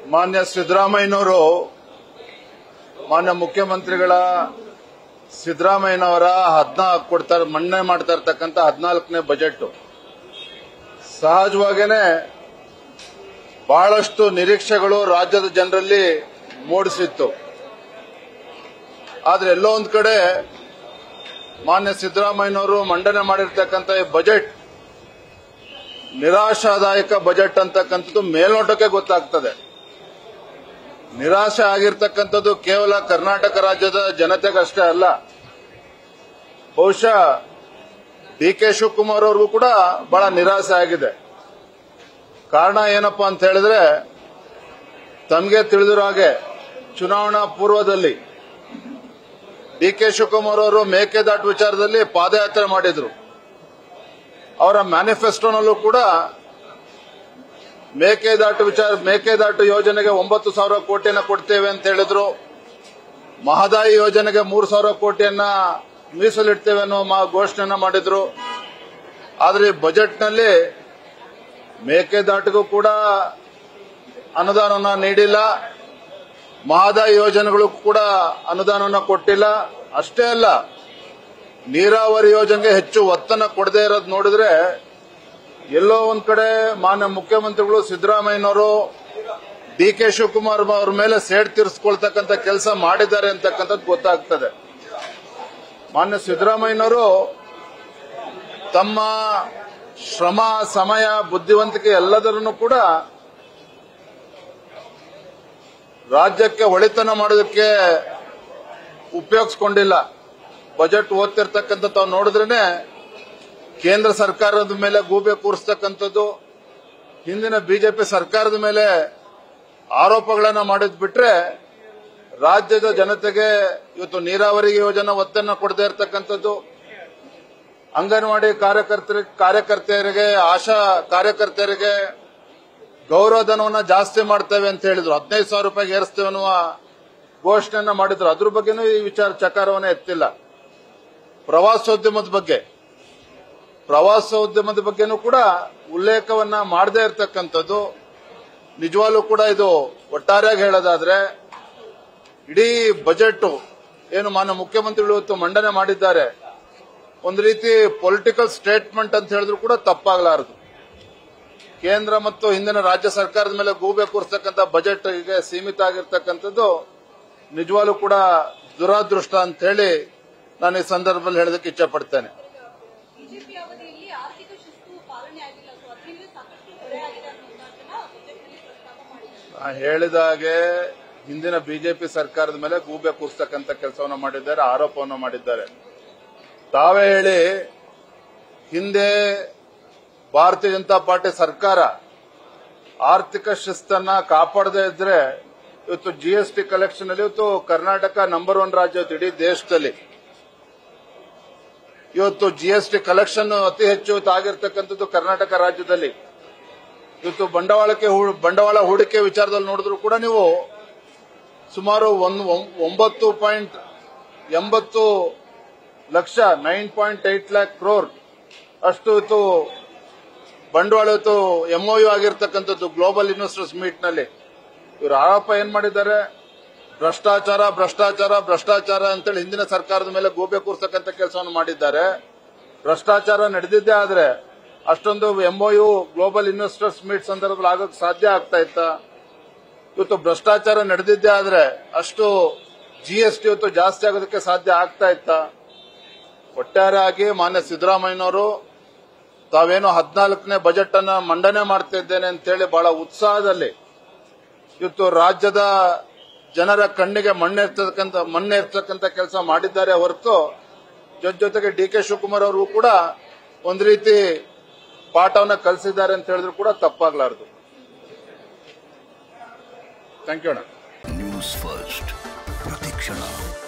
ಮಾನ್ಯ ಸಿದ್ದರಾಮಯ್ಯನವರು ಮಾನ್ಯ ಮುಖ್ಯಮಂತ್ರಿಗಳ ಸಿದ್ದರಾಮಯ್ಯನವರ ಹದಿನಾಲ್ಕು ಕೊಡ್ತಾರೆ ಮಣ್ಣೆ ಮಾಡ್ತಾ ಇರ್ತಕ್ಕಂಥ ಹದಿನಾಲ್ಕನೇ ಬಜೆಟ್ ಸಹಜವಾಗೇನೆ ಬಹಳಷ್ಟು ನಿರೀಕ್ಷೆಗಳು ರಾಜ್ಯದ ಜನರಲ್ಲಿ ಮೂಡಿಸಿತ್ತು ಆದ್ರೆ ಎಲ್ಲೋ ಒಂದ್ ಕಡೆ ಮಾನ್ಯ ಸಿದ್ದರಾಮಯ್ಯನವರು ಮಂಡನೆ ಮಾಡಿರ್ತಕ್ಕಂಥ ಈ ಬಜೆಟ್ ನಿರಾಶಾದಾಯಕ ಬಜೆಟ್ ಅಂತಕ್ಕಂಥದ್ದು ಮೇಲ್ನೋಟಕ್ಕೆ ಗೊತ್ತಾಗ್ತದೆ ನಿರಾಶೆ ಆಗಿರ್ತಕ್ಕಂಥದ್ದು ಕೇವಲ ಕರ್ನಾಟಕ ರಾಜ್ಯದ ಜನತೆಗಷ್ಟೇ ಅಲ್ಲ ಬಹುಶಃ ಡಿ ಕೆ ಶಿವಕುಮಾರ್ ಅವ್ರಿಗೂ ಕೂಡ ಬಹಳ ನಿರಾಸೆ ಆಗಿದೆ ಕಾರಣ ಏನಪ್ಪಾ ಅಂತ ಹೇಳಿದ್ರೆ ತಮಗೆ ತಿಳಿದಿರೋ ಹಾಗೆ ಚುನಾವಣಾ ಪೂರ್ವದಲ್ಲಿ ಡಿ ಕೆ ಶಿವಕುಮಾರ್ ಅವರು ಮೇಕೆದಾಟು ವಿಚಾರದಲ್ಲಿ ಪಾದಯಾತ್ರೆ ಮಾಡಿದ್ರು ಅವರ ಮ್ಯಾನಿಫೆಸ್ಟೋನಲ್ಲೂ ಕೂಡ ಮೇಕೆದಾಟು ವಿಚಾರ ಮೇಕೆದಾಟು ಯೋಜನೆಗೆ ಒಂಬತ್ತು ಸಾವಿರ ಕೋಟಿಯನ್ನ ಕೊಡ್ತೇವೆ ಅಂತ ಹೇಳಿದ್ರು ಮಹದಾಯಿ ಯೋಜನೆಗೆ ಮೂರು ಸಾವಿರ ಕೋಟಿಯನ್ನ ಮೀಸಲಿಡ್ತೇವೆ ಅನ್ನೋ ಮಾ- ಘೋಷಣೆಯನ್ನ ಮಾಡಿದ್ರು ಆದ್ರೆ ಈ ಬಜೆಟ್ನಲ್ಲಿ ಮೇಕೆದಾಟಿಗೂ ಕೂಡ ಅನುದಾನನ ನೀಡಿಲ್ಲ ಮಹದಾಯಿ ಯೋಜನೆಗಳು ಕೂಡ ಅನುದಾನನ ಕೊಟ್ಟಿಲ್ಲ ಅಷ್ಟೇ ಅಲ್ಲ ನೀರಾವರಿ ಯೋಜನೆಗೆ ಹೆಚ್ಚು ಒತ್ತನ್ನ ಕೊಡದೇ ಇರೋದು ನೋಡಿದ್ರೆ ಎಲ್ಲೋ ಒಂದ್ ಕಡೆ ಮಾನ್ಯ ಮುಖ್ಯಮಂತ್ರಿಗಳು ಸಿದ್ದರಾಮಯ್ಯನವರು ಡಿ ಕೆ ಶಿವಕುಮಾರ್ ಅವ್ರ ಮೇಲೆ ಸೇಡ್ ತೀರಿಸ್ಕೊಳ್ತಕ್ಕಂಥ ಕೆಲಸ ಮಾಡಿದ್ದಾರೆ ಅಂತಕ್ಕಂಥದ್ದು ಗೊತ್ತಾಗ್ತದೆ ಮಾನ್ಯ ಸಿದ್ದರಾಮಯ್ಯನವರು ತಮ್ಮ ಶ್ರಮ ಸಮಯ ಬುದ್ಧಿವಂತಿಕೆ ಎಲ್ಲದರನ್ನು ಕೂಡ ರಾಜ್ಯಕ್ಕೆ ಒಳಿತನ ಮಾಡೋದಕ್ಕೆ ಉಪಯೋಗಿಸ್ಕೊಂಡಿಲ್ಲ ಬಜೆಟ್ ಓದ್ತಿರ್ತಕ್ಕಂಥ ತಾವು ನೋಡಿದ್ರೇನೆ ಕೇಂದ್ರ ಸರ್ಕಾರದ ಮೇಲೆ ಗೂಬೆ ಕೂರಿಸ್ತಕ್ಕಂಥದ್ದು ಹಿಂದಿನ ಬಿಜೆಪಿ ಸರ್ಕಾರದ ಮೇಲೆ ಆರೋಪಗಳನ್ನ ಮಾಡಿದ್ ಬಿಟ್ರೆ ರಾಜ್ಯದ ಜನತೆಗೆ ಇವತ್ತು ನೀರಾವರಿ ಯೋಜನೆ ಒತ್ತನ್ನ ಕೊಡದೇ ಇರತಕ್ಕಂಥದ್ದು ಅಂಗನವಾಡಿ ಕಾರ್ಯಕರ್ತರ ಕಾರ್ಯಕರ್ತೆಯರಿಗೆ ಆಶಾ ಕಾರ್ಯಕರ್ತೆಯರಿಗೆ ಗೌರವಧನವನ್ನ ಜಾಸ್ತಿ ಮಾಡ್ತೇವೆ ಅಂತ ಹೇಳಿದ್ರು ಹದಿನೈದು ಸಾವಿರ ರೂಪಾಯಿಗೆ ಏರಿಸ್ತೇವೆ ಅನ್ನುವ ಘೋಷಣೆಯನ್ನ ಮಾಡಿದ್ರು ಅದ್ರ ಬಗ್ಗೆನೂ ಈ ವಿಚಾರ ಚಕಾರವನ್ನ ಎತ್ತಿಲ್ಲ ಪ್ರವಾಸೋದ್ಯಮದ ಬಗ್ಗೆ ಪ್ರವಾಸೋದ್ಯಮದ ಬಗ್ಗೆನೂ ಕೂಡ ಉಲ್ಲೇಖವನ್ನ ಮಾಡದೇ ಇರತಕ್ಕಂಥದ್ದು ನಿಜವಾಗ್ಲೂ ಕೂಡ ಇದು ಒಟ್ಟಾರೆಯಾಗಿ ಹೇಳೋದಾದ್ರೆ ಇಡೀ ಬಜೆಟ್ ಏನು ಮಾನ್ಯ ಮುಖ್ಯಮಂತ್ರಿಗಳು ಇವತ್ತು ಮಂಡನೆ ಮಾಡಿದ್ದಾರೆ ಒಂದು ರೀತಿ ಪೊಲಿಟಿಕಲ್ ಸ್ಟೇಟ್ಮೆಂಟ್ ಅಂತ ಹೇಳಿದ್ರು ಕೂಡ ತಪ್ಪಾಗಲಾರದು ಕೇಂದ್ರ ಮತ್ತು ಹಿಂದಿನ ರಾಜ್ಯ ಸರ್ಕಾರದ ಮೇಲೆ ಗೂಬೆ ಕೂರಿಸ್ತಕ್ಕಂಥ ಬಜೆಟ್ ಗೆ ಸೀಮಿತ ಆಗಿರ್ತಕ್ಕಂಥದ್ದು ನಿಜವಾಗ್ಲೂ ಕೂಡ ದುರಾದೃಷ್ಟ ಅಂತ ಹೇಳಿ ನಾನು ಈ ಸಂದರ್ಭದಲ್ಲಿ ಹೇಳೋದಕ್ಕೆ ಇಚ್ಛೆ ಪಡ್ತೇನೆ ಬಿಜೆಪಿ ಅವಧಿಯಲ್ಲಿ ಆರ್ಥಿಕ ಶಿಸ್ತು ಪಾಲನೆ ಆಗಿಲ್ಲ ಸೊ ಅದರಿಂದ ಸಾಕಷ್ಟು ಹೊರೆ ಆಗಿದೆ ಅನ್ನೋದನ್ನ ಬಜೆಟ್ನಲ್ಲಿ ಪ್ರಸ್ತಾಪ ಮಾಡಿದ್ದಾರೆ ನಾ ಹೇಳಿದ ಹಾಗೆ ಹಿಂದಿನ ಬಿಜೆಪಿ ಸರ್ಕಾರದ ಮೇಲೆ ಗೂಬೆ ಕೂರಿಸ್ತಕ್ಕಂಥ ಕೆಲಸವನ್ನು ಮಾಡಿದ್ದಾರೆ ಆರೋಪವನ್ನು ಮಾಡಿದ್ದಾರೆ ತಾವೇ ಹೇಳಿ ಹಿಂದೆ ಭಾರತೀಯ ಜನತಾ ಪಾರ್ಟಿ ಸರ್ಕಾರ ಆರ್ಥಿಕ ಶಿಸ್ತನ್ನ ಕಾಪಾಡದೇ ಇದ್ರೆ ಇವತ್ತು ಜಿಎಸ್ಟಿ ಕಲೆಕ್ಷನ್ ಅಲ್ಲಿ ಇವತ್ತು ಕರ್ನಾಟಕ ನಂಬರ್ ಒನ್ ರಾಜ್ಯ ಇವತ್ತು ಇಡೀ ದೇಶದಲ್ಲಿ ಇವತ್ತು ಜಿಎಸ್ಟಿ ಕಲೆಕ್ಷನ್ ಅತಿ ಹೆಚ್ಚು ಇವತ್ತು ಆಗಿರ್ತಕ್ಕಂಥದ್ದು ಕರ್ನಾಟಕ ರಾಜ್ಯದಲ್ಲಿ ಇವತ್ತು ಬಂಡವಾಳಕ್ಕೆ ಹೂ- ಬಂಡವಾಳ ಹೂಡಿಕೆ ವಿಚಾರದಲ್ಲಿ ನೋಡಿದ್ರು ಕೂಡ ನೀವು ಸುಮಾರು ಒಂದು ಒಂಬತ್ತು ಪಾಯಿಂಟ್ ಎಂಬತ್ತು ಲಕ್ಷ nine point eight lakh crore ಅಷ್ಟು ಇವತ್ತು ಬಂಡವಾಳ ಇವತ್ತು ಎಂಒಯು ಆಗಿರ್ತಕ್ಕಂಥದ್ದು ಗ್ಲೋಬಲ್ ಇನ್ವೆಸ್ಟರ್ಸ್ ಮೀಟ್ ನಲ್ಲಿ ಇವರು ಆರೋಪ ಏನ್ ಮಾಡಿದ್ದಾರೆ ಭ್ರಷ್ಟಾಚಾರ ಭ್ರಷ್ಟಾಚಾರ ಭ್ರಷ್ಟಾಚಾರ ಅಂತೇಳಿ ಹಿಂದಿನ ಸರ್ಕಾರದ ಮೇಲೆ ಗೋಬೆ ಕೂರ್ಸಕ್ಕಂತ ಕೆಲಸವನ್ನು ಮಾಡಿದ್ದಾರೆ ಭ್ರಷ್ಟಾಚಾರ ನಡೆದಿದ್ದೇ ಆದ್ರೆ ಅಷ್ಟೊಂದು ಎಂಒಯು ಗ್ಲೋಬಲ್ ಇನ್ವೆಸ್ಟರ್ಸ್ ಮೀಟ್ ಸಂದರ್ಭದಲ್ಲಿ ಆಗೋಕೆ ಸಾಧ್ಯ ಆಗ್ತಾ ಇತ್ತ ಇವತ್ತು ಭ್ರಷ್ಟಾಚಾರ ನಡೆದಿದ್ದೇ ಆದ್ರೆ ಅಷ್ಟು ಜಿಎಸ್ಟಿ ಇವತ್ತು ಜಾಸ್ತಿ ಆಗೋದಕ್ಕೆ ಸಾಧ್ಯ ಆಗ್ತಾ ಇತ್ತ ಒಟ್ಟಾರೆಯಾಗಿ ಮಾನ್ಯ ಸಿದ್ದರಾಮಯ್ಯನವರು ತಾವೇನೋ ಹದಿನಾಲ್ಕನೇ ಬಜೆಟ್ ಅನ್ನ ಮಂಡನೆ ಮಾಡ್ತಿದ್ದೇನೆ ಅಂತೇಳಿ ಬಹಳ ಉತ್ಸಾಹದಲ್ಲಿ ಇವತ್ತು ರಾಜ್ಯದ ಜನರ ಕಣ್ಣಿಗೆ ಮಣ್ಣೆರ್ತಕ್ಕಂಥ ಮಣ್ಣೆರ್ತಕ್ಕಂಥ ಕೆಲಸ ಮಾಡಿದ್ದಾರೆ ಹೊರತು ಜೊತೆ ಜೊತೆಗೆ ಡಿ ಕೆ ಶಿವಕುಮಾರ್ ಅವರು ಕೂಡ ಒಂದು ರೀತಿ ಪಾಠವನ್ನ ಕಲಿಸಿದ್ದಾರೆ ಅಂತ ಹೇಳಿದ್ರು ಕೂಡ ತಪ್ಪಾಗ್ಲಾರ್ದು ಥ್ಯಾಂಕ್ ಯು ಅಣ್ಣ ನ್ಯೂಸ್ ಫಸ್ಟ್ ಪ್ರತಿಕ್ಷಣ